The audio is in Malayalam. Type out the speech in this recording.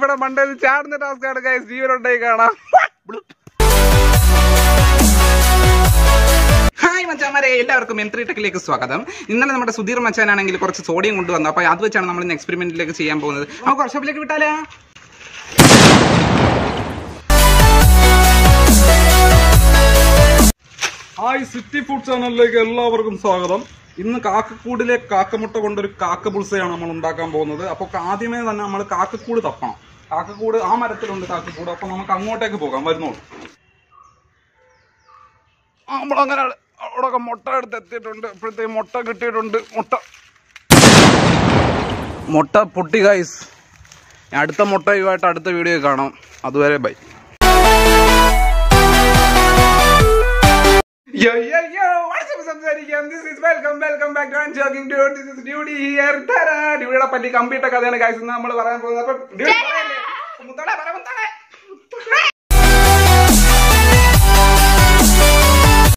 നമ്മുടെ മണ്ടയിൽ ചാടുന്ന ടാസ്ക് ആണ് ഗൈസ് ജീവനുണ്ടായി കാണാം ഹായ് മച്ചാമാരെ എല്ലാവർക്കും എം ത്രീ ടെക്കിലേക്ക് സ്വാഗതം ഇന്നലെ നമ്മുടെ സുധീർ മച്ചാനാണെങ്കിൽ കുറച്ച് സോഡിയം കൊണ്ടുവന്നു അപ്പൊ അത് വെച്ചാണ് നമ്മൾ ഇന്ന് എക്സ്പെരിമെന്റിലേക്ക് ചെയ്യാൻ പോകുന്നത് നമുക്ക് വർഷോപ്പിലേക്ക് വിട്ടാലോ ഹായ് സിറ്റി ഫുഡ് ചാനലിലേക്ക് എല്ലാവർക്കും സ്വാഗതം ഇന്ന് കാക്കക്കൂടിലെ കാക്കമുട്ട കൊണ്ടൊരു കാക്ക പുൾസയാണ് നമ്മൾ ഉണ്ടാക്കാൻ പോകുന്നത് അപ്പൊ ആദ്യമേ തന്നെ നമ്മൾ കാക്കക്കൂട് തപ്പണം കാക്കക്കൂട് ആ മരത്തിലുണ്ട് കാക്കക്കൂട് അപ്പൊ നമുക്ക് അങ്ങോട്ടേക്ക് പോകാം വരുന്നോളൂ നമ്മളങ്ങനെ അവിടെ മുട്ട എടുത്ത് എത്തിയിട്ടുണ്ട് ഇപ്പോഴത്തെ മുട്ട കിട്ടിയിട്ടുണ്ട് മുട്ട മുട്ട പൊട്ടി ഗൈസ് അടുത്ത മുട്ടയുമായിട്ട് അടുത്ത വീഡിയോ കാണാം അതുവരെ bye Yo, yo, yo, what's up, സംസാരിക്കാം This is welcome, welcome back to Unjoking Dude. This is Duty here. Ta-da! ഡ്യൂഡിയുടെ പറ്റി കമ്പ്യൂട്ടർ കഥയാണ് ഗൈസ് നമ്മൾ പറയാൻ പോകുന്നത് അപ്പൊ ഡ്യൂഡി